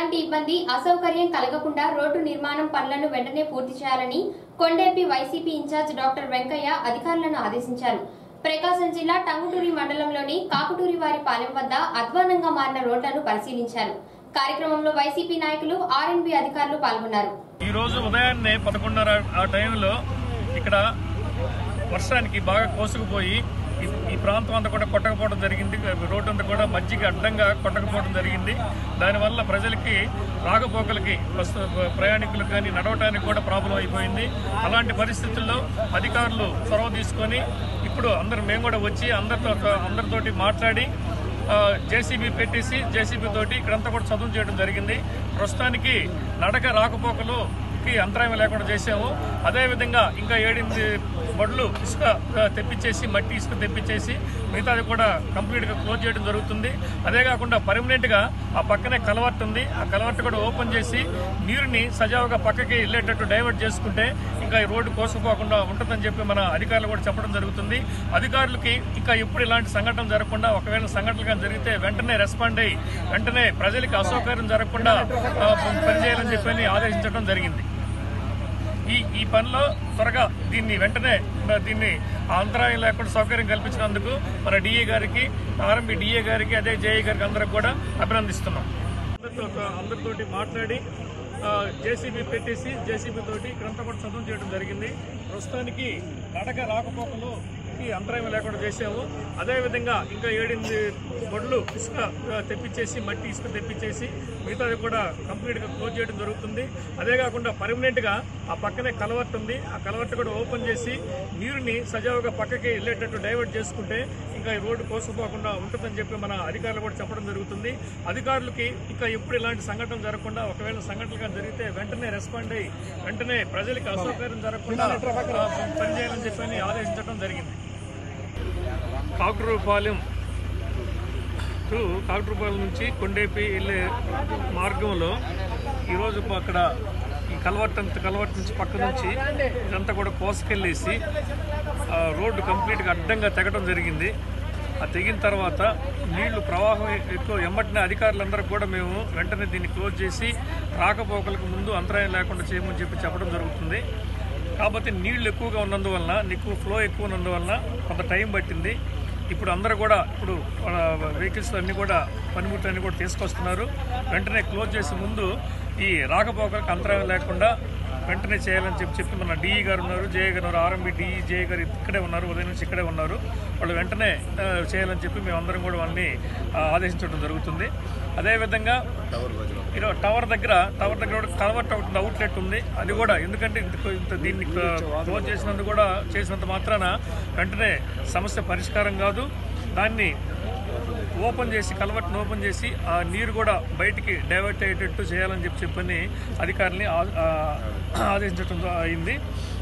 ఎలాంటి ఇబ్బంది అసౌకర్యం కలగకుండా రోడ్డు నిర్మాణం పనులను వెంటనే పూర్తి చేయాలని Kondepi YCP incharge doctor Venkaiah అధికారులను ఆదేశించారు ప్రకాశం జిల్లా టంగుటూరి మండలంలోని కాకుటూరి వారి పాలెం వద్ద అధ్వానంగా మారిన రోడ్లను పరిశీలించారు కార్యక్రమంలో వైసీపీ నాయకులు ఆర్ఎన్బి అధికారులు పాల్గొన్నారు ఈ రోజు ఉదయాన్నే పదకొండున్నర ఆ టైంలో ఇక్కడ వర్షానికి బాగా కోసుకుపోయి ఈ- ఈ ప్రాంతం అంతా కూడా కొట్టకపోవడం జరిగింది రోడ్డు అంతా కూడా మధ్యకి అడ్డంగా కొట్టకపోవడం జరిగింది దానివల్ల ప్రజలకి రాకపోకలకి బస్సు ప్రయాణికులకు కానీ నడవటానికి కూడా ప్రాబ్లం అయిపోయింది అలాంటి పరిస్థితుల్లో అధికారులు చొరవ తీసుకొని ఇప్పుడు అందరు మేము కూడా వచ్చి అందరితో అందరితోటి మాట్లాడి జేసీబీ పెట్టేసి జేసీబీ తోటి ఇక్కడంతా కూడా చదువు చేయడం జరిగింది ప్రస్తుతానికి నడక రాకపోకలుకి అంతరాయం లేకుండా చేసాము అదేవిధంగా ఇంకా ఏడెనిమిది బడులు ఇసుక ఆ, తెప్పించేసి మట్టి ఇసుక తెప్పించేసి మిగతాది కూడా కంప్లీట్గా క్లోజ్ చేయడం జరుగుతుంది అదే కాకుండా పర్మనెంట్గా ఆ పక్కనే కలవర్ట్ ఉంది ఆ కలవర్ట్ కూడా ఓపెన్ చేసి నీరుని సజావుగా పక్కకి వెళ్ళేటట్టు డైవర్ట్ చేసుకుంటే ఇంకా ఈ రోడ్డు కోసుకుపోకుండా ఉంటుందని చెప్పి మన అధికారులు కూడా చెప్పడం జరుగుతుంది అధికారులకి ఇంకా ఎప్పుడు ఇలాంటి సంఘటన జరగకుండా ఒకవేళ సంఘటనలు కానీ జరిగితే వెంటనే రెస్పాండ్ అయ్యి వెంటనే ప్రజలకి అసౌకర్యం జరగకుండా ఆ, పనిచేయాలని చెప్పి ఆదేశించడం జరిగింది ఈ ఈ పనిలో త్వరగా దీన్ని వెంటనే మ- దీన్ని అంతరాయం లేకుండా సౌకర్యం కల్పించినందుకు మన డిఏ గారికి ఆర్ఎంబి డిఏ గారికి అదే జేఏ గారికి అందరికి కూడా అభినందిస్తున్నాం అందరితో అందరితోటి మాట్లాడి జేసీబీ పెట్టేసి జేసీబీ తోటి ఇక్కడంతా కూడా చదువు చేయడం జరిగింది ప్రస్తుతానికి నడక రాకపోకలు కి అంతరాయం లేకుండా చేసాము అదేవిధంగా ఇంకా ఏడెనిమిది బొడ్లు ఇసుక ఆ, తెప్పించేసి మట్టి ఇసుక తెప్పించేసి మిగతాది కూడా కంప్లీట్గా క్లోజ్ చేయడం జరుగుతుంది అదే కాకుండా పర్మనెంట్గా ఆ పక్కనే కలవర్ట్ ఉంది ఆ కలవర్ట్ కూడా ఓపెన్ చేసి నీరుని సజావుగా పక్కకి వెళ్ళేటట్టు డైవర్ట్ చేసుకుంటే ఇంకా ఈ రోడ్డు కోసుకుపోకుండా ఉంటుందని చెప్పి మన అధికారులు కూడా చెప్పడం జరుగుతుంది అధికారులకి ఇంకా ఎప్పుడు ఇలాంటి సంఘటన జరగకుండా ఒకవేళ సంఘటనలు కానీ జరిగితే వెంటనే రెస్పాండ్ అయ్యి వెంటనే ప్రజలకి అసౌకర్యం జరగకుండా ఆ, పనిచేయాలని చెప్పి ఆదేశించడం జరిగింది కాకురూపాలెం టు కాకురూపాలెం నుంచి కొండేపి వెళ్ళే మార్గంలో ఈరోజు అక్కడ ఈ కలవట్ అంత కలవట్ నుంచి పక్క నుంచి ఇదంతా కూడా కోసుకెళ్ళేసి ఆ రోడ్డు కంప్లీట్గా అడ్డంగా తెగడం జరిగింది ఆ తెగిన తర్వాత నీళ్లు ప్రవాహం ఎక్కువ ఎమ్మటినే అధికారులందరూ కూడా మేము వెంటనే దీన్ని క్లోజ్ చేసి రాకపోకలకు ముందు అంతరాయం లేకుండా చేయమని చెప్పి చెప్పడం జరుగుతుంది కాకపోతే నీళ్లు ఎక్కువగా ఉన్నందువలన ఎక్కువ ఫ్లో ఎక్కువ ఉన్నందువలన కొంత టైం పట్టింది ఇప్పుడు అందరూ కూడా ఇప్పుడు వెహికల్స్ అన్నీ కూడా పనిముట్లు అన్నీ కూడా తీసుకొస్తున్నారు వెంటనే క్లోజ్ చేసే ముందు ఈ రాకపోకలకు అంతరాయం లేకుండా వెంటనే చేయాలని చెప్పి చెప్పి మన డిఈ గారు ఉన్నారు జేఏ గారు ఉన్నారు ఆర్ఎంబి డిఈ జేఏ గారు ఇక్కడే ఉన్నారు ఉదయం నుంచి ఇక్కడే ఉన్నారు వాళ్ళు వెంటనే ఆ, చేయాలని చెప్పి మేమందరం కూడా వాళ్ళని ఆ, ఆదేశించడం జరుగుతుంది అదేవిధంగా ఈరోజు టవర్ దగ్గర టవర్ దగ్గర కూడా కలవర్ట్ ఒకటి అవుట్లెట్ ఉంది అది కూడా ఎందుకంటే ఇంత ఇంత దీన్ని క్లోజ్ చేసినందుకు కూడా చేసినంత మాత్రాన వెంటనే సమస్య పరిష్కారం కాదు దాన్ని ఓపెన్ చేసి కలవట్ని ఓపెన్ చేసి ఆ నీరు కూడా బయటికి డైవర్ట్ అయ్యేటట్టు చేయాలని చెప్పి చెప్పని అధికారుల్ని ఆ- ఆ- ఆదేశించడం అయింది